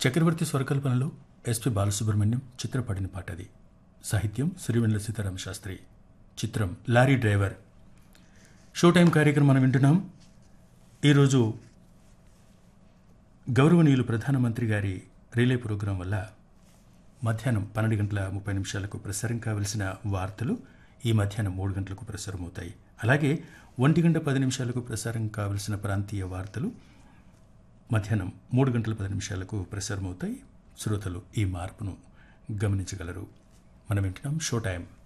చక్రవర్తి స్వరకల్పనలో SP Balasubrahmanyam చిత్రపడిన పాట అది సాహిత్యం సిరివెన్నెల సీతారామ శాస్త్రి చిత్రం లారీ డ్రైవర్ షో టైం కార్యక్రమం మనం వింటున్నాం ఈరోజు గౌరవనీయులు ప్రధానమంత్రి గారి రిలే ప్రోగ్రాం వల్ల మధ్యాహ్నం పన్నెండు గంటల ముప్పై నిమిషాలకు ప్రసారం కావలసిన వార్తలు ఈ మధ్యాహ్నం మూడు గంటలకు ప్రసారం అవుతాయి అలాగే ఒంటి గంట పది నిమిషాలకు ప్రసారం కావలసిన ప్రాంతీయ వార్తలు మధ్యాహ్నం మూడు గంటల పది నిమిషాలకు ప్రసారం అవుతాయి శ్రోతలు ఈ మార్పును గమనించగలరు మనం వింటున్నాం షో టైం